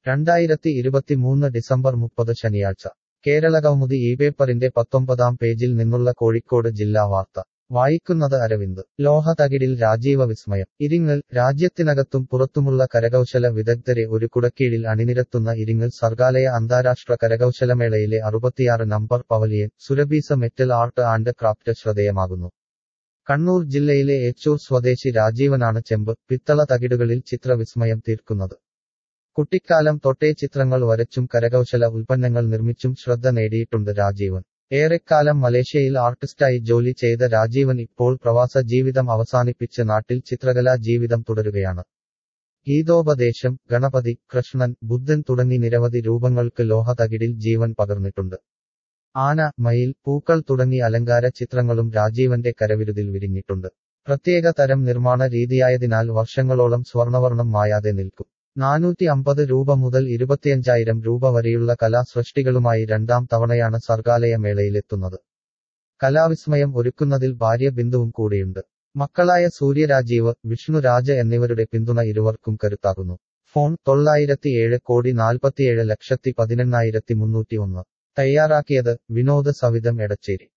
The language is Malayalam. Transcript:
രണ്ടായിരത്തി ഇരുപത്തിമൂന്ന് ഡിസംബർ മുപ്പത് ശനിയാഴ്ച കേരളകൗമുദി ഈ പേപ്പറിന്റെ പത്തൊമ്പതാം പേജിൽ നിന്നുള്ള കോഴിക്കോട് ജില്ലാ വാർത്ത വായിക്കുന്നത് അരവിന്ദ് ലോഹതകിടിൽ രാജീവ വിസ്മയം ഇരിങ്ങൽ രാജ്യത്തിനകത്തും പുറത്തുമുള്ള കരകൗശല വിദഗ്ധരെ ഒരു കുടക്കീഴിൽ അണിനിരത്തുന്ന ഇരിങ്ങൽ സർഗാലയ അന്താരാഷ്ട്ര കരകൗശലമേളയിലെ അറുപത്തിയാറ് number pavilion Surabhees metal art and craft ശ്രദ്ധേയമാകുന്നു കണ്ണൂർ ജില്ലയിലെ ഏച്ചൂർ സ്വദേശി രാജീവനാണ് ചെമ്പ് പിത്തള തകിടുകളിൽ ചിത്രവിസ്മയം തീർക്കുന്നത് കുട്ടിക്കാലം തൊട്ടേ ചിത്രങ്ങൾ വരച്ചും കരകൗശല ഉൽപ്പന്നങ്ങൾ നിർമ്മിച്ചും ശ്രദ്ധ നേടിയിട്ടുണ്ട് രാജീവൻ ഏറെക്കാലം മലേഷ്യയിൽ ആർട്ടിസ്റ്റായി ജോലി ചെയ്ത രാജീവൻ ഇപ്പോൾ പ്രവാസ ജീവിതം അവസാനിപ്പിച്ച് നാട്ടിൽ ചിത്രകലാ ജീവിതം തുടരുകയാണ് ഗീതോപദേശം ഗണപതി കൃഷ്ണൻ ബുദ്ധൻ തുടങ്ങി നിരവധി രൂപങ്ങൾക്ക് ലോഹതകിടിൽ ജീവൻ പകർന്നിട്ടുണ്ട് ആന മയിൽ പൂക്കൾ തുടങ്ങി അലങ്കാര ചിത്രങ്ങളും രാജീവന്റെ കരവിരുതിൽ വിരിഞ്ഞിട്ടുണ്ട് പ്രത്യേക തരം നിർമ്മാണ രീതിയായതിനാൽ വർഷങ്ങളോളം സ്വർണവർണ്ണം മായാതെ നിൽക്കും നാനൂറ്റി അമ്പത് രൂപ മുതൽ ഇരുപത്തിയഞ്ചായിരം രൂപ വരെയുള്ള കലാസൃഷ്ടികളുമായി രണ്ടാം തവണയാണ് സർഗാലയ മേളയിലെത്തുന്നത് കലാവിസ്മയം ഒരുക്കുന്നതിൽ ഭാര്യ ബിന്ദുവും കൂടെയുണ്ട് മക്കളായ സൂര്യരാജീവ് വിഷ്ണുരാജ എന്നിവരുടെ പിന്തുണ ഇരുവർക്കും കരുത്താകുന്നു ഫോൺ തൊള്ളായിരത്തിയേഴ് കോടി നാൽപ്പത്തിയേഴ് ലക്ഷത്തി പതിനെണ്ണായിരത്തി മുന്നൂറ്റി ഒന്ന് തയ്യാറാക്കിയത് വിനോദ സവിതം എടച്ചേരി